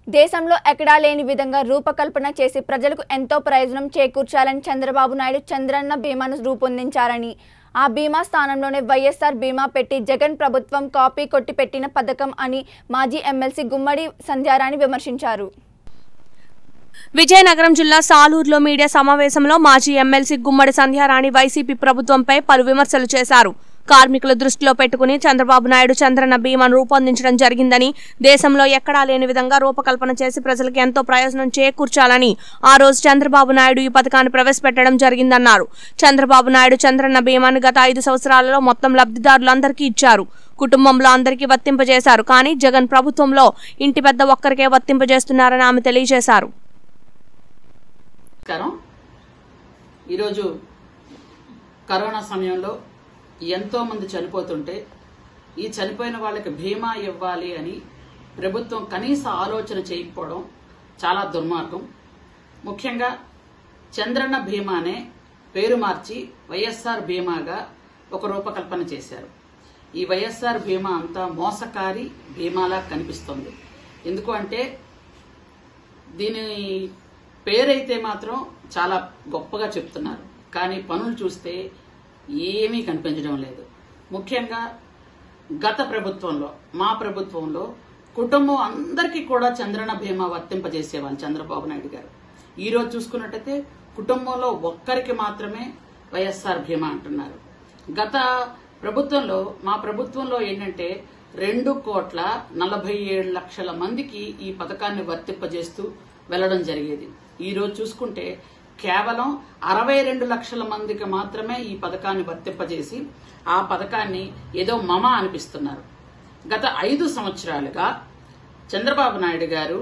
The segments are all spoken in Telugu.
దేశంలో ఎక్కడా లేని విధంగా రూపకల్పన చేసి ప్రజలకు ఎంతో ప్రయోజనం చేకూర్చాలని చంద్రబాబు నాయుడు చంద్రన్న బీమాను రూపొందించారని ఆ బీమా స్థానంలోనే వైఎస్ఆర్ బీమా పెట్టి జగన్ ప్రభుత్వం కాపీ కొట్టి పెట్టిన పథకం అని మాజీ ఎమ్మెల్సీ గుమ్మడి సంధ్యారాణి విమర్శించారు విజయనగరం జిల్లా సాలూరులో మీడియా సమావేశంలో మాజీ ఎమ్మెల్సీ గుమ్మడి సంధ్యారాణి వైసీపీ ప్రభుత్వంపై పలు విమర్శలు చేశారు కార్మికుల దృష్టిలో పెట్టుకుని చంద్రబాబు నాయుడు చంద్రన్న బీమాను రూపొందించడం జరిగిందని దేశంలో ఎక్కడా లేని విధంగా రూపకల్పన చేసి ప్రజలకు ఎంతో ప్రయోజనం చేకూర్చాలని ఆ రోజు చంద్రబాబు నాయుడు ఈ పథకాన్ని ప్రవేశపెట్టడం జరిగిందన్నారు చంద్రబాబు నాయుడు చంద్రన్న బీమాను గత ఐదు సంవత్సరాలలో మొత్తం లబ్ధిదారులందరికీ ఇచ్చారు కుటుంబంలో అందరికీ వర్తింపజేశారు కానీ జగన్ ప్రభుత్వంలో ఇంటి పెద్ద ఒక్కరికే వర్తింపజేస్తున్నారని ఆమె తెలియజేశారు నమస్కారం ఈరోజు కరోనా సమయంలో ఎంతో మంది చనిపోతుంటే ఈ చనిపోయిన వాళ్ళకి బీమా ఇవ్వాలి అని ప్రభుత్వం కనీస ఆలోచన చేయకపోవడం చాలా దుర్మార్గం ముఖ్యంగా చంద్రన్న బీమానే పేరు మార్చి వైఎస్ఆర్ బీమాగా ఒక రూపకల్పన చేశారు ఈ వైఎస్ఆర్ బీమా అంతా మోసకారి బీమాలా కనిపిస్తుంది ఎందుకు అంటే దీని పేరైతే మాత్రం చాలా గొప్పగా చెప్తున్నారు కానీ పనులు చూస్తే ఏమీ కనిపించడం లేదు ముఖ్యంగా గత ప్రభుత్వంలో మా ప్రభుత్వంలో కుటుంబం అందరికీ కూడా చంద్రన బీమా వర్తింపజేసేవాళ్ళు చంద్రబాబు నాయుడు గారు ఈ రోజు చూసుకున్నట్టయితే కుటుంబంలో ఒక్కరికి మాత్రమే వైఎస్ఆర్ బీమా అంటున్నారు గత ప్రభుత్వంలో మా ప్రభుత్వంలో ఏంటంటే రెండు కోట్ల నలభై ఏడు లక్షల మందికి ఈ పథకాన్ని వర్తింపజేస్తూ వెళ్లడం జరిగేది ఈ రోజు చూసుకుంటే కేవలం అరవై రెండు లక్షల మందికి మాత్రమే ఈ పథకాన్ని వర్తింపజేసి ఆ పథకాన్ని ఏదో మమ అనిపిస్తున్నారు గత ఐదు సంవత్సరాలుగా చంద్రబాబు నాయుడు గారు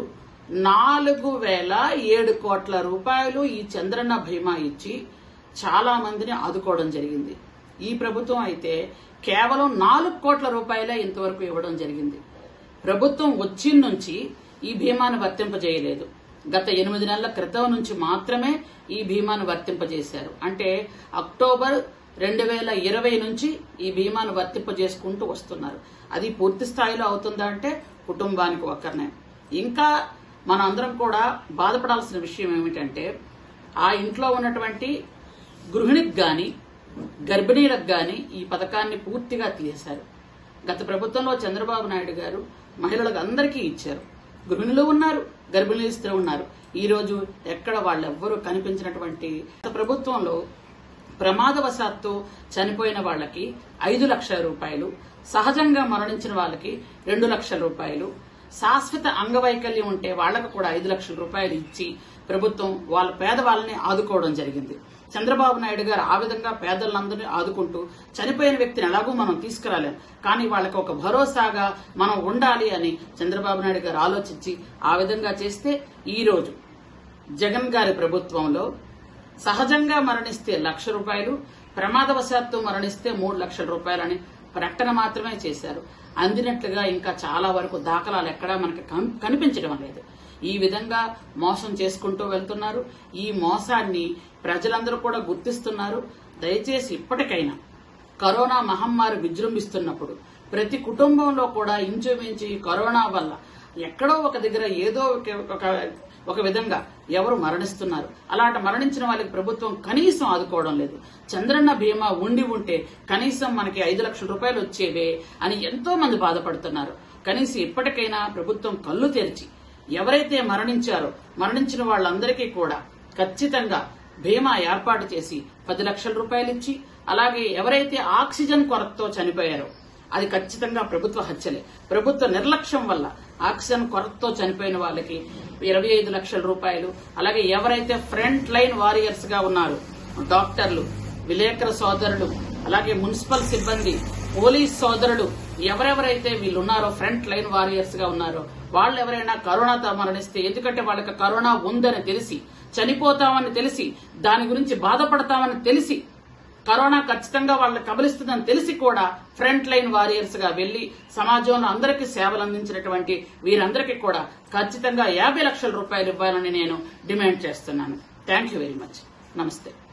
నాలుగు వేల ఏడు కోట్ల రూపాయలు ఈ చంద్రన్న బీమా ఇచ్చి చాలా మందిని ఆదుకోవడం జరిగింది ఈ ప్రభుత్వం అయితే కేవలం నాలుగు కోట్ల రూపాయలే ఇంతవరకు ఇవ్వడం జరిగింది ప్రభుత్వం వచ్చిన నుంచి ఈ బీమాను వర్తింపజేయలేదు గత ఎనిమిది నెలల క్రితం నుంచి మాత్రమే ఈ బీమాను వర్తింపజేశారు అంటే అక్టోబర్ రెండు వేల ఇరవై నుంచి ఈ బీమాను వర్తింపజేసుకుంటూ వస్తున్నారు అది పూర్తి స్థాయిలో అవుతుందా అంటే కుటుంబానికి ఒక్కరినే ఇంకా మన అందరం కూడా బాధపడాల్సిన విషయం ఏమిటంటే ఆ ఇంట్లో ఉన్నటువంటి గృహిణికి గాని గర్భిణీలకు గాని ఈ పథకాన్ని పూర్తిగా తీసేశారు గత ప్రభుత్వంలో చంద్రబాబు నాయుడు గారు మహిళలకు అందరికీ ఇచ్చారు గృహిణులు ఉన్నారు గర్భిణీ స్త్రీలు ఉన్నారు ఈ రోజు ఎక్కడ వాళ్ళెవ్వరూ కనిపించినటువంటి గత ప్రభుత్వంలో ప్రమాదవశాత్తు చనిపోయిన వాళ్ళకి ఐదు లక్షల రూపాయలు సహజంగా మరణించిన వాళ్ళకి రెండు లక్షల రూపాయలు శాశ్వత అంగవైకల్యం ఉంటే వాళ్లకు కూడా ఐదు లక్షల రూపాయలు ఇచ్చి ప్రభుత్వం వాళ్ళ పేదవాళ్ళని ఆదుకోవడం జరిగింది చంద్రబాబు నాయుడు గారు ఆ విధంగా పేదలందరినీ ఆదుకుంటూ చనిపోయిన వ్యక్తిని ఎలాగూ మనం తీసుకురాలేం కానీ వాళ్ళకి ఒక భరోసాగా మనం ఉండాలి అని చంద్రబాబు నాయుడు గారు ఆలోచించి ఆ విధంగా చేస్తే ఈ రోజు జగన్ గారి ప్రభుత్వంలో సహజంగా మరణిస్తే లక్ష రూపాయలు ప్రమాదవశాత్తు మరణిస్తే మూడు లక్షల రూపాయలని ప్రకటన మాత్రమే చేశారు అందినట్లుగా ఇంకా చాలా వరకు దాఖలాలు ఎక్కడా మనకి కన్- కనిపించడం లేదు ఈ విధంగా మోసం చేసుకుంటూ వెళ్తున్నారు ఈ మోసాన్ని ప్రజలందరూ కూడా గుర్తిస్తున్నారు దయచేసి ఇప్పటికైనా కరోనా మహమ్మారి విజృంభిస్తున్నప్పుడు ప్రతి కుటుంబంలో కూడా ఇంచుమించు ఈ కరోనా వల్ల ఎక్కడో ఒక దగ్గర ఏదో ఒక- ఒక ఒక విధంగా ఎవరు మరణిస్తున్నారు అలాంటి మరణించిన వాళ్ళకి ప్రభుత్వం కనీసం ఆదుకోవడం లేదు చంద్రన్న బీమా ఉండి ఉంటే కనీసం మనకి ఐదు లక్షల రూపాయలు వచ్చేవే అని ఎంతో మంది బాధపడుతున్నారు కనీసం ఇప్పటికైనా ప్రభుత్వం కళ్ళు తెరిచి ఎవరైతే మరణించారో మరణించిన వాళ్ళందరికీ కూడా ఖచ్చితంగా బీమా ఏర్పాటు చేసి పది లక్షల రూపాయలు ఇచ్చి అలాగే ఎవరైతే ఆక్సిజన్ కొరతతో చనిపోయారో అది ఖచ్చితంగా ప్రభుత్వ హత్యలే ప్రభుత్వ నిర్లక్ష్యం వల్ల ఆక్సిజన్ కొరతతో చనిపోయిన వాళ్ళకి ఇరవై ఐదు లక్షల రూపాయలు అలాగే ఎవరైతే ఫ్రంట్ లైన్ వారియర్స్ గా ఉన్నారు డాక్టర్లు విలేకరు సోదరులు అలాగే మున్సిపల్ సిబ్బంది పోలీస్ సోదరులు ఎవరెవరైతే వీళ్ళు ఉన్నారో ఫ్రంట్ లైన్ వారియర్స్ గా ఉన్నారో వాళ్ళు ఎవరైనా కరోనాతో మరణిస్తే ఎందుకంటే వాళ్ళకి కరోనా ఉందని తెలిసి చనిపోతామని తెలిసి దాని గురించి బాధపడతామని తెలిసి కరోనా ఖచ్చితంగా వాళ్ళని కబలిస్తుందని తెలిసి కూడా ఫ్రంట్ లైన్ వారియర్స్ గా వెళ్లి సమాజంలో అందరికీ సేవలు అందించినటువంటి వీరందరికీ కూడా ఖచ్చితంగా యాభై లక్షల రూపాయలు ఇవ్వాలని నేను డిమాండ్ చేస్తున్నాను థ్యాంక్ యూ వెరీ మచ్ నమస్తే